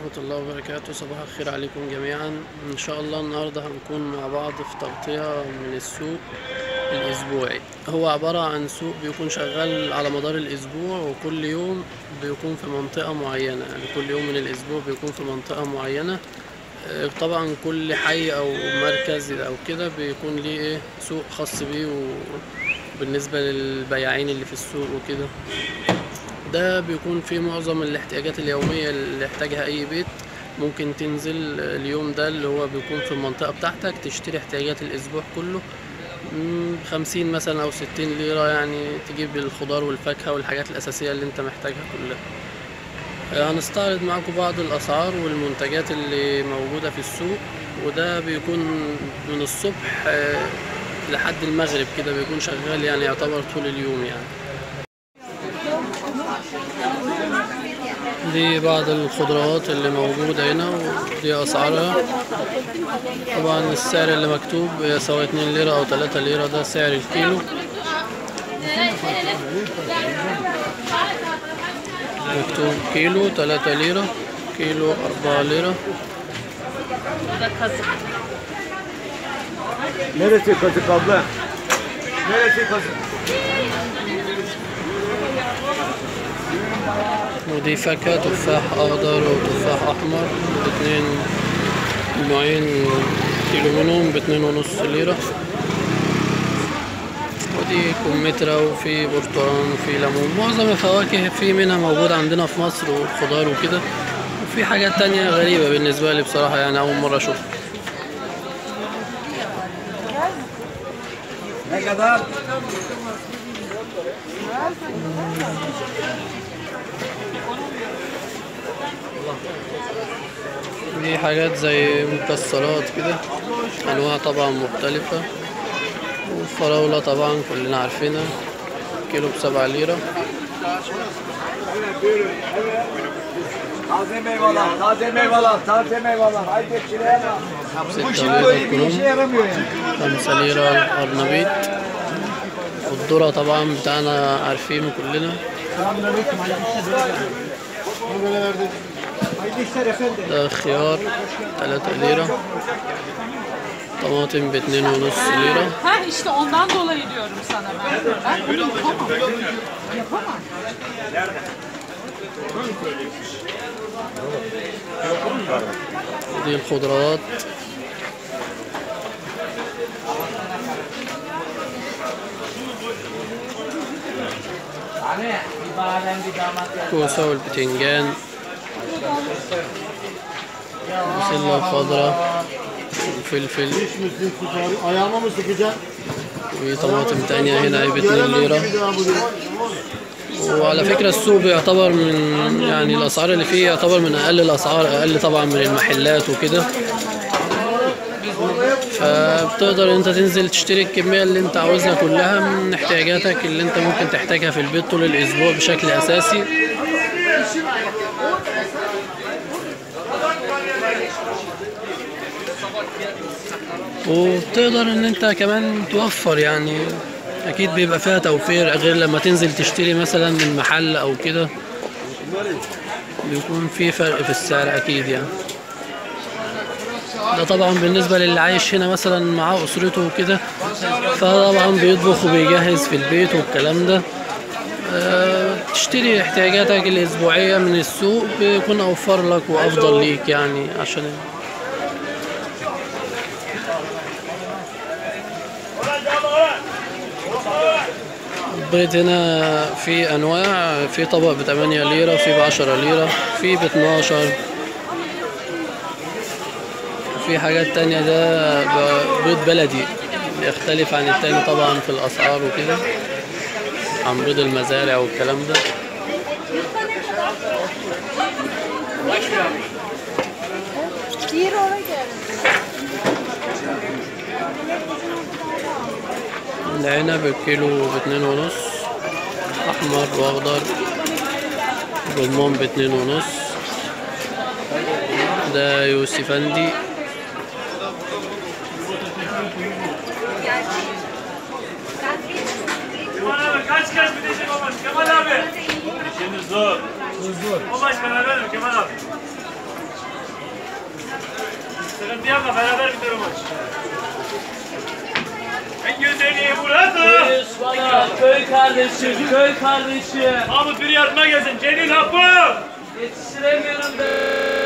ورحمة الله وبركاته صباح الخير عليكم جميعا إن شاء الله النهاردة هنكون مع بعض في تغطية من السوق الأسبوعي هو عبارة عن سوق بيكون شغال على مدار الأسبوع وكل يوم بيكون في منطقة معينة يعني كل يوم من الأسبوع بيكون في منطقة معينة آه، طبعا كل حي أو مركز أو كده بيكون ليه إيه سوق خاص بيه وبالنسبة للبياعين اللي في السوق وكده ده بيكون فيه معظم الاحتياجات اليومية اللي يحتاجها أي بيت ممكن تنزل اليوم ده اللي هو بيكون في المنطقة بتاعتك تشتري احتياجات الأسبوع كله مم، خمسين مثلا أو ستين ليرة يعني تجيب الخضار والفاكهة والحاجات الأساسية اللي أنت محتاجها كلها آه، هنستعرض معاكم بعض الأسعار والمنتجات اللي موجودة في السوق وده بيكون من الصبح آه، لحد المغرب كده بيكون شغال يعني يعتبر طول اليوم يعني دي بعض الخضروات اللي موجودة هنا ودي أسعارها طبعا السعر اللي مكتوب سواء اتنين ليرة أو تلاتة ليرة ده سعر الكيلو مكتوب كيلو تلاتة ليرة كيلو أربعة ليرة Neresi kazık abla? Neresi kazık? ودي فاكهة تفاح أخضر وتفاح أحمر اتنين نوعين كيلو منهم باتنين ونص ليرة ودي كمثرى وفي برتقال وفي ليمون معظم الفواكه في منها موجودة عندنا في مصر والخضار وكده وفي حاجات تانية غريبة بالنسبة لي بصراحة يعني أول مرة أشوفها Ne kadar? دي حاجات زي مكسرات كده أنواع طبعا مختلفة والفراولة طبعا كلنا عارفينها كيلو بسبعة ليرة Taze meyveler, taze meyveler, taze meyveler. Haydi çileğe ستة Bu ليرة böyle bir işe الكروم yaramıyor yani. خمسة ليرة الأرنبيط والذرة طبعا بتاعنا عارفينه كلنا Selamünaleyküm. Hayırlı işler efendim. ده خيار تلاتة ليرة طماطم باتنين ونص ليرة Ha işte ondan dolayı diyorum sana ben. Ben bunu yapamam. Yapamam. دي الخضروات كوسة والبتنجان بسلة خضراء وفلفل Ayağıma mı sıkacaksın? وطماطم تانية هنا ب 2 ليرة وعلى فكرة السوق بيعتبر من يعني الأسعار اللي فيه يعتبر من أقل الأسعار أقل طبعا من المحلات وكده فبتقدر انت تنزل تشتري الكمية اللي انت عاوزها كلها من احتياجاتك اللي انت ممكن تحتاجها في البيت طول الأسبوع بشكل أساسي وبتقدر ان انت كمان توفر يعني اكيد بيبقى فيها توفير غير لما تنزل تشتري مثلا من محل او كده بيكون في فرق في السعر اكيد يعني ده طبعا بالنسبة للي عايش هنا مثلا معاه أسرته وكده فطبعا بيطبخ وبيجهز في البيت والكلام ده آه، تشتري احتياجاتك الأسبوعية من السوق بيكون أوفر لك وأفضل ليك يعني عشان البيض هنا في انواع في طبق ب 8 ليره في ب 10 ليره في ب 12 في حاجات تانية ده ب- بيض بلدي يختلف عن التاني طبعا في الاسعار وكده عن بيض المزارع والكلام ده العنب الكيلو باتنين ونص احمر واخضر رمان باتنين ونص ده يوسفندي Kemal abi kaç kaç bitecek o maç Kemal abi. İşiniz zor. Zor. O maç beraber mi Kemal abi? Sıkıntı yapma beraber biter o maç. En güzeli burada. Yunus bana köy kardeşim, köy kardeşim. Mahmut bir yardıma gelsin. Celil Hapı. Yetiştiremiyorum be.